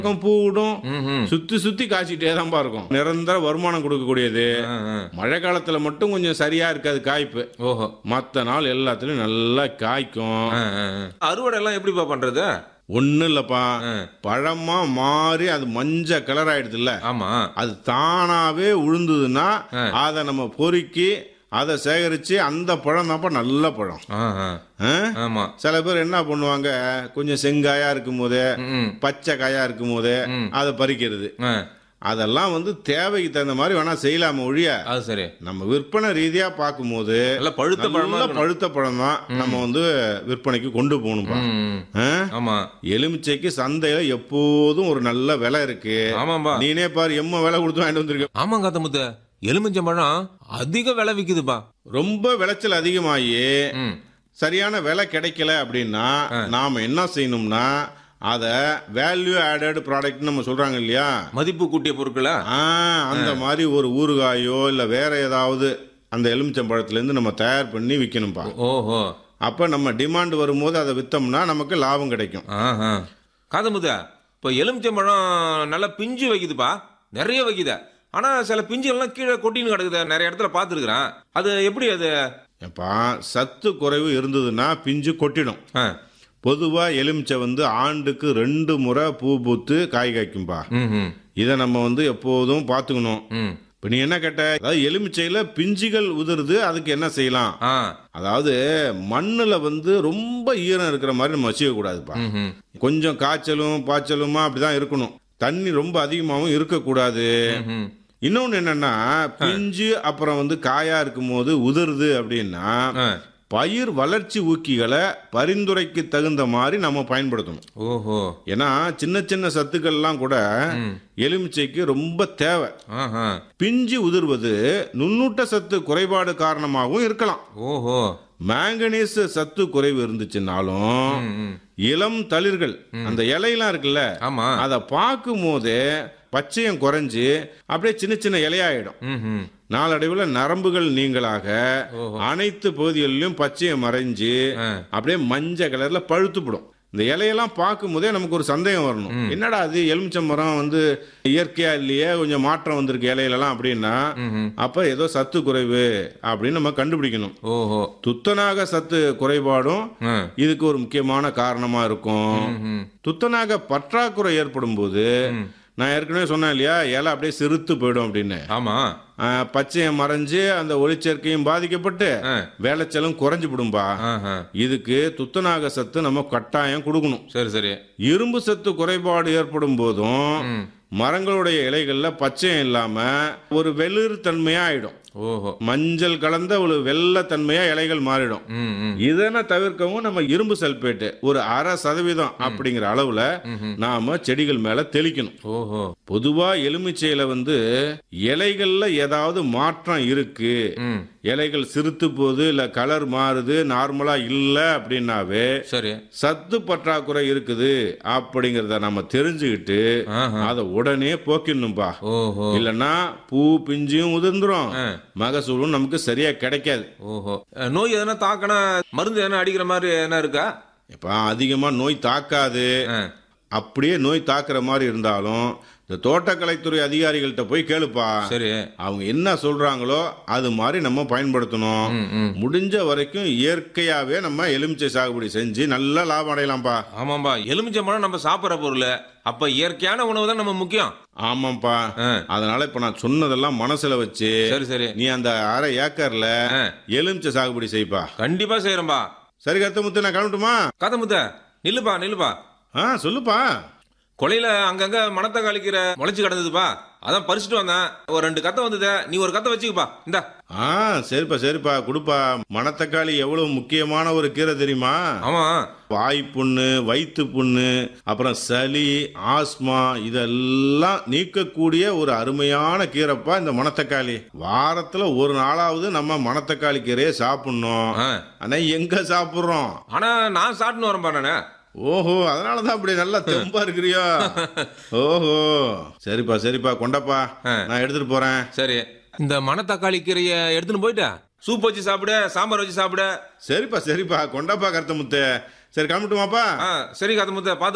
பக்கம் பூவிடும் ம்ஹும். சுத்தி சுத்தி காய்ச்சிட்டே தான்ப்பா இருக்கும் நிரந்தர வருமானம் கொடுக்கக்கூடியது ஆ, ஆ. மழை காலத்துல மட்டும் கொஞ்சம் சரியா இருக்காது காய்ப்பு ஓஹோ மத்த நாள் எல்லாத்துலயும் நல்லா காய்க்கும் ஆ, ஆ, ஆ. அறுவடை எல்லாம் எப்படிப்பா பண்றது ஒண்ணும் இல்லப்பா ஆ. பழமா மாறி அது மஞ்ச கலர் ஆயிடுதுல்ல ஆமா அது தானாவே உழுந்ததுன்னா ஆ. அதை நம்ம பொறுக்கி அதை சேகரிச்சு அந்த பழம் தான்ப்பா நல்ல பழம் ஆ, ஆ. ஆ? ஆமா சில பேர் என்ன பண்ணுவாங்க கொஞ்சம் செங்காயா இருக்கும் போதே ம், பச்சை காயா இருக்கும் போதே ம். அதை பறிக்கிறது ஆ. அதெல்லாம் வந்து தேவைக்கு தகுந்த மாதிரி வேணா செய்யலாம ஒழிய அது சரி நம்ம விற்பனை ரீதியா பார்க்கும்போது நல்ல பழுத்த பழமா நல்ல இருக்கணும். பழுத்த பழம் தான் நம்ம வந்து விற்பனைக்கு கொண்டு போகணும்பா ம், ஆ? ஆமா எலுமிச்சைக்கு சந்தையில எப்போதும் ஒரு நல்ல விலை இருக்கு ஆமாம்பா நீனே பாரு எம்ம விலை கொடுத்து வாங்கிட்டு வந்திருக்க ஆமாங்க காத்தமுத்து எலுமிச்சம் பழம் அதிக விலை விக்குதுப்பா ரொம்ப விளைச்சல் அதிகமாகி ம் சரியான விலை கிடைக்கல அப்படின்னா நாம என்ன செய்யணும்னா அதை வேல்யூ ஆடட் ப்ராடக்ட் நம்ம சொல்றாங்க இல்லையா மதிப்பு கூட்டிய பொருட்களா ஆ, அந்த மாதிரி ஒரு ஊறுகாயோ இல்ல வேற ஏதாவது அந்த எலுமிச்சம்பழத்துல நம்ம தயார் பண்ணி விற்கணும்ப்பா ஓஹோ அப்ப நம்ம டிமாண்ட் வரும்போது அதை வித்தோம்னா நமக்கு லாபம் கிடைக்கும் ஆஹா காதமுத்த இப்போ எலுமிச்சம் பழம் நல்லா பிஞ்சு வைக்குதுப்பா நிறைய வைக்குது ஆனா சில பிஞ்சுகள்லாம் கீழே கொட்டின்னு கிடக்குது நிறைய இடத்துல பார்த்துருக்குறேன் அது எப்படி அது எப்பா சத்து குறைவு இருந்ததுன்னா பிஞ்சு கொட்டிடும் ஆ பொதுவா எலுமிச்சை வந்து ஆண்டுக்கு ரெண்டு முறை பூ பூத்து காய் காய்க்கும்பா ம் ம் இதை நம்ம வந்து எப்போதும் பார்த்துக்கணும் ம் இப்போ நீ என்ன கேட்ட அதாவது எலுமிச்சையில பிஞ்சுகள் உதிருது அதுக்கு என்ன செய்யலாம் ஆ அதாவது மண்ணுல வந்து ரொம்ப ஈரம் இருக்கிற மாதிரி நம்ம வச்சுக்க கூடாதுப்பா ம் ம் கொஞ்சம் காய்ச்சலும் பாய்ச்சலுமா அப்படிதான் இருக்கணும் தண்ணி ரொம்ப அதிகமாகவும் இருக்கக்கூடாது ம் இன்னொன்னு என்னன்னா பிஞ்சு அப்புறம் வந்து காயா இருக்கும்போது உதிருது அப்படின்னா ஆ பயிர் வளர்ச்சி ஊக்கிகளை பரிந்துரைக்கு தகுந்த மாதிரி நம்ம பயன்படுத்தணும் ஓஹோ ஏன்னா சின்ன சின்ன சத்துக்கள்லாம் கூட எலுமிச்சைக்கு ரொம்ப தேவை ஆஹா பிஞ்சு உதிர்வது நுண்ணூட்ட சத்து குறைபாடு காரணமாகவும் இருக்கலாம் ஓஹோ மேங்கனீஸ் சத்து குறைவு இருந்துச்சுன்னாலும் ம் ம் இளம் தளிர்கள் அந்த இலையெல்லாம் இருக்குல்ல ஆமா அதை பார்க்கும் போதே பச்சையம் குறைஞ்சு அப்படியே சின்ன சின்ன இலையாயிடும் ம் ம் நாளடைவில் நரம்புகள் நீங்களாக அனைத்து பகுதிகளிலும் பச்சையம் மறைஞ்சு ஆ. அப்படியே மஞ்சள் கலர்ல பழுத்துப்படும் இந்த இலையெல்லாம் பார்க்கும் போதே நமக்கு ஒரு சந்தேகம் வரணும் என்னடா அது எலுமிச்சம் மரம் வந்து இயற்கையா இல்லையே கொஞ்சம் மாற்றம் வந்திருக்கு இலையிலலாம் அப்படின்னா ம் ம் அப்ப ஏதோ சத்து குறைவு அப்படின்னு நம்ம கண்டுபிடிக்கணும் ஓஹோ துத்தநாக சத்து குறைபாடும் ஆ இதுக்கு ஒரு முக்கியமான காரணமா இருக்கும் ம் ம் துத்தநாக பற்றாக்குறை ஏற்படும் போது நான் ஏற்கனவே சொன்னேன் இல்லையா இலை அப்படியே சிறுத்து போயிடும் அப்படின்னு ஆமா ஆஹ், பச்சையம் மறைஞ்சு அந்த ஒளிச்சேர்க்கையும் பாதிக்கப்பட்டு ஆ வேலைச்சலும் குறைஞ்சு விடும்பா ஆஹா இதுக்கு துத்தநாக சத்து நம்ம கட்டாயம் கொடுக்கணும் சரி சரி இரும்பு சத்து குறைபாடு ஏற்படும் போதும் ம் மரங்களுடைய இலைகள்ல பச்சையம் இல்லாம ஒரு வெளிர் தன்மையா ஆயிடும் ஓஹோ மஞ்சள் கலந்த ஒரு வெள்ளத்தன்மையா இலைகள் மாறிடும் ம் ம் இதனை தவிர்க்கவும் நம்ம இரும்பு சல்பேட்டு ஒரு அரை சதவீதம் அப்படிங்கிற அளவுல நாம செடிகள் மேல தெளிக்கணும் ஓஹோ பொதுவா எலுமிச்சையில வந்து இலைகள்ல ஏதாவது மாற்றம் இருக்கு ம் இலைகள் சிறுத்து போகுது இல்ல கலர் மாறுது நார்மலா இல்ல அப்படின்னாவே சரி சத்து பற்றாக்குறை இருக்குது அப்படிங்கறத நம்ம தெரிஞ்சுக்கிட்டு ஆஹா அதை உடனே போக்கிடணும்பா ஓஹோ இல்லைன்னா பூ பிஞ்சும் உதிர்ந்துரும் ஆ. மகசூலும் நமக்கு சரியா கிடைக்காது ஓஹோ அஹ், நோய் எதனா தாக்கனா மருந்து எதனா அடிக்கிற மாதிரி என்ன இருக்கா இப்ப அதிகமா நோய் தாக்காது ஆ, அப்படியே நோய் தாக்குற மாதிரி இருந்தாலும் இந்த தோட்டக்கலைத்துறை அதிகாரிகள்கிட்ட போய் கேளுப்பா சரி அவங்க என்ன சொல்றாங்களோ அது மாதிரி நம்ம பயன்படுத்தணும் ம் ம் முடிஞ்ச வரைக்கும் இயற்கையாவே நம்ம எலுமிச்சை சாகுபடி செஞ்சு நல்ல லாபம் அடையலாம்ப்பா ஆமாம்பா எலுமிச்சம்பழம் நம்ம சாப்பிட்ற பொருள் அப்ப இயற்கையான உணவு தான் நம்ம முக்கியம் ஆமாப்பா ஆ, அதனால இப்ப நான் சொன்னதெல்லாம் மனசுல வச்சு சரி சரி நீ அந்த அரை ஏக்கர்ல ஆ, எலுமிச்சை சாகுபடி செய்ப்பா கண்டிப்பா செய்யறேன்பா சரி கருத்தமுத்து நான் கிளம்பட்டுமா கதை முத்த நில்லுப்பா நில்லுப்பா ஆ சொல்லுப்பா கொலையில அங்கங்க மணத்தை கழிக்கிற முளைச்சு கிடந்ததுப்பா அதான் பறிச்சுட்டு வந்தேன் ஒரு ரெண்டு கத்தை வந்தது நீ ஒரு கத்தை வச்சுக்கப்பா இந்தா ஆ சரிப்பா சரிப்பா கொடுப்பா மணத்தக்காளி எவ்வளவு முக்கியமான ஒரு கீரை தெரியுமா ஆமா வாய் புண்ணு வயிற்று புண்ணு அப்புறம் சளி ஆஸ்மா இதெல்லாம் நீக்கக்கூடிய ஒரு அருமையான கீரைப்பா இந்த மணத்தக்காளி வாரத்துல ஒரு நாளாவது நம்ம மணத்தக்காளி கீரையை சாப்பிடணும் ஆ. ஆனா எங்க சாப்பிடுறோம் ஆனா நான் சாப்பிட்டுன்னு வரேன்பா நானு ஓஹோ அதனாலதான் அப்படி நல்லா தெம்பா இருக்கிறியோ ஓஹோ சரிப்பா சரிப்பா கொண்டப்பா ஆ. நான் எடுத்துட்டு போறேன் சரி இந்த மணத்தக்காளி கீரையை எடுத்துன்னு போயிட்டேன் சூப் வச்சு சாப்பிட சாம்பார் வச்சு சாப்பிட சரிப்பா சரிப்பா கொண்டாப்பா கருத்தமுத்து சரி கிளம்பட்டுமாப்பா ஆ சரி கதை முத்த பார்த்து